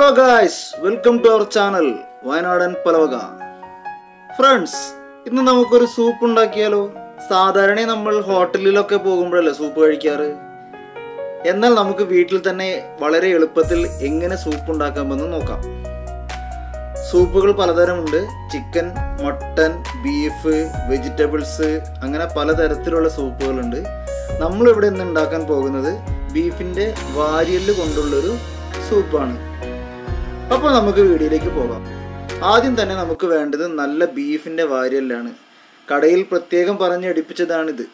Hello guys welcome to our channel വയനാടൻ പലവക friends ഇന്ന് നമുക്കൊരു സൂപ്പ് ഉണ്ടാക്കിയാലോ സാധാരണ നമ്മൾ ഹോട്ടലിലൊക്കെ പോകുമ്പോഴല്ലേ സൂപ്പ് കഴിക്കാറ് എന്നാൽ നമുക്ക് വീട്ടിൽ തന്നെ വളരെ എളുപ്പത്തിൽ എങ്ങനെ സൂപ്പ് ഉണ്ടാക്കാമെന്ന് നോക്കാം സൂപ്പുകൾ പലതരമുണ്ട് ചിക്കൻ മട്ടൻ ബീഫ് വെജിറ്റബിൾസ് അങ്ങനെ പലതരത്തിലുള്ള സൂപ്പുകളുണ്ട് നമ്മളിവിടെ ഇന്ന് ഉണ്ടാക്കാൻ പോകുന്നത് ബീഫിൻ്റെ വാരിയല് കൊണ്ടുള്ളൊരു സൂപ്പാണ് അപ്പോൾ നമുക്ക് വീഡിയോയിലേക്ക് പോകാം ആദ്യം തന്നെ നമുക്ക് വേണ്ടത് നല്ല ബീഫിൻ്റെ വാരിയലാണ് കടയിൽ പ്രത്യേകം പറഞ്ഞ് എടുപ്പിച്ചതാണിത്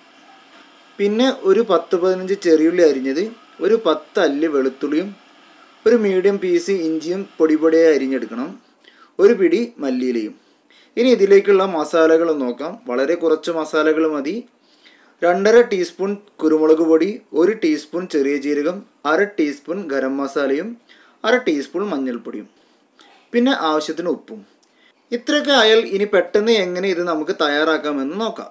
പിന്നെ ഒരു പത്ത് പതിനഞ്ച് ചെറിയുള്ളി അരിഞ്ഞത് ഒരു പത്ത് അല്ലി വെളുത്തുള്ളിയും ഒരു മീഡിയം പീസ് ഇഞ്ചിയും പൊടി പൊടിയായി അരിഞ്ഞെടുക്കണം ഒരു പിടി മല്ലിയിലയും ഇനി ഇതിലേക്കുള്ള മസാലകൾ നോക്കാം വളരെ കുറച്ച് മസാലകൾ മതി രണ്ടര ടീസ്പൂൺ കുരുമുളക് പൊടി ഒരു ടീസ്പൂൺ ചെറിയ ജീരകം അര ടീസ്പൂൺ ഗരം മസാലയും അര ടീസ്പൂൺ മഞ്ഞൾപ്പൊടിയും പിന്നെ ആവശ്യത്തിന് ഉപ്പും ഇത്രയൊക്കെ ആയാൽ ഇനി പെട്ടെന്ന് എങ്ങനെ ഇത് നമുക്ക് തയ്യാറാക്കാമെന്ന് നോക്കാം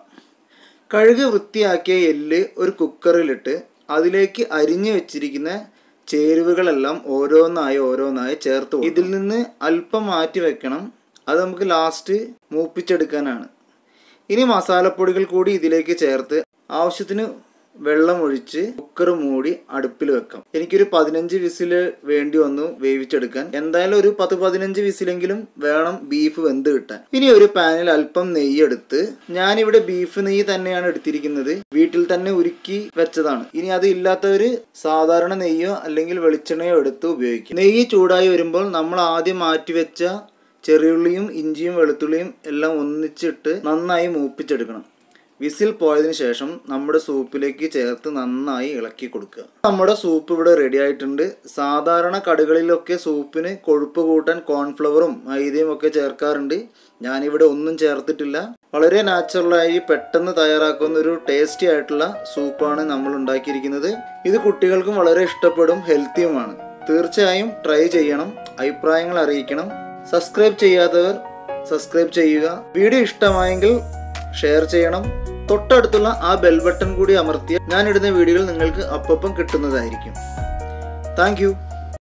കഴുകി വൃത്തിയാക്കിയ എല്ല് ഒരു കുക്കറിലിട്ട് അതിലേക്ക് അരിഞ്ഞു വെച്ചിരിക്കുന്ന ചേരുവകളെല്ലാം ഓരോന്നായി ഓരോന്നായി ചേർത്ത് കൊടുക്കണം. ഇതിൽ നിന്ന് അല്പം മാറ്റി വെക്കണം അത് നമുക്ക് ലാസ്റ്റ് മൂപ്പിച്ചെടുക്കാനാണ് ഇനി മസാലപ്പൊടികൾ കൂടി ഇതിലേക്ക് ചേർത്ത് ആവശ്യത്തിന് വെള്ളം ഒഴിച്ച് കുക്കർ മൂടി അടുപ്പിൽ വെക്കാം എനിക്കൊരു പതിനഞ്ച് വിസിൽ വേണ്ടി വന്നു വേവിച്ചെടുക്കാൻ എന്തായാലും ഒരു പത്ത് പതിനഞ്ച് വിസിലെങ്കിലും വേണം ബീഫ് വെന്ത് കിട്ടാൻ ഇനി ഒരു പാനിൽ അല്പം നെയ്യ് എടുത്ത് ഞാനിവിടെ ബീഫ് നെയ്യ് തന്നെയാണ് എടുത്തിരിക്കുന്നത് വീട്ടിൽ തന്നെ ഉരുക്കി വെച്ചതാണ് ഇനി അത് ഇല്ലാത്തവര് സാധാരണ നെയ്യോ അല്ലെങ്കിൽ വെളിച്ചെണ്ണയോ എടുത്ത് ഉപയോഗിക്കും നെയ്യ് ചൂടായി വരുമ്പോൾ നമ്മൾ ആദ്യം മാറ്റി വെച്ച ചെറിയുള്ളിയും ഇഞ്ചിയും വെളുത്തുള്ളിയും എല്ലാം ഒന്നിച്ചിട്ട് നന്നായി മൂപ്പിച്ചെടുക്കണം വിസിൽ പോയതിനു ശേഷം നമ്മുടെ സൂപ്പിലേക്ക് ചേർത്ത് നന്നായി ഇളക്കി കൊടുക്കുക നമ്മുടെ സൂപ്പ് ഇവിടെ റെഡി ആയിട്ടുണ്ട് സാധാരണ കടകളിലൊക്കെ സൂപ്പിന് കൊഴുപ്പ് കൂട്ടാൻ കോൺഫ്ലവറും മൈദയും ഒക്കെ ചേർക്കാറുണ്ട് ഞാനിവിടെ ഒന്നും ചേർത്തിട്ടില്ല വളരെ നാച്ചുറലായി പെട്ടെന്ന് തയ്യാറാക്കുന്ന ഒരു ടേസ്റ്റി ആയിട്ടുള്ള സൂപ്പാണ് നമ്മൾ ഉണ്ടാക്കിയിരിക്കുന്നത് ഇത് കുട്ടികൾക്കും വളരെ ഇഷ്ടപ്പെടും ഹെൽത്തിയുമാണ് തീർച്ചയായും ട്രൈ ചെയ്യണം അഭിപ്രായങ്ങൾ അറിയിക്കണം സബ്സ്ക്രൈബ് ചെയ്യാത്തവർ സബ്സ്ക്രൈബ് ചെയ്യുക വീഡിയോ ഇഷ്ടമായെങ്കിൽ ഷെയർ ചെയ്യണം തൊട്ടടുത്തുള്ള ആ ബെൽ ബട്ടൺ കൂടി അമർത്തിയാൽ ഞാൻ ഇടുന്ന വീഡിയോകൾ നിങ്ങൾക്ക് അപ്പം കിട്ടുന്നതായിരിക്കും താങ്ക്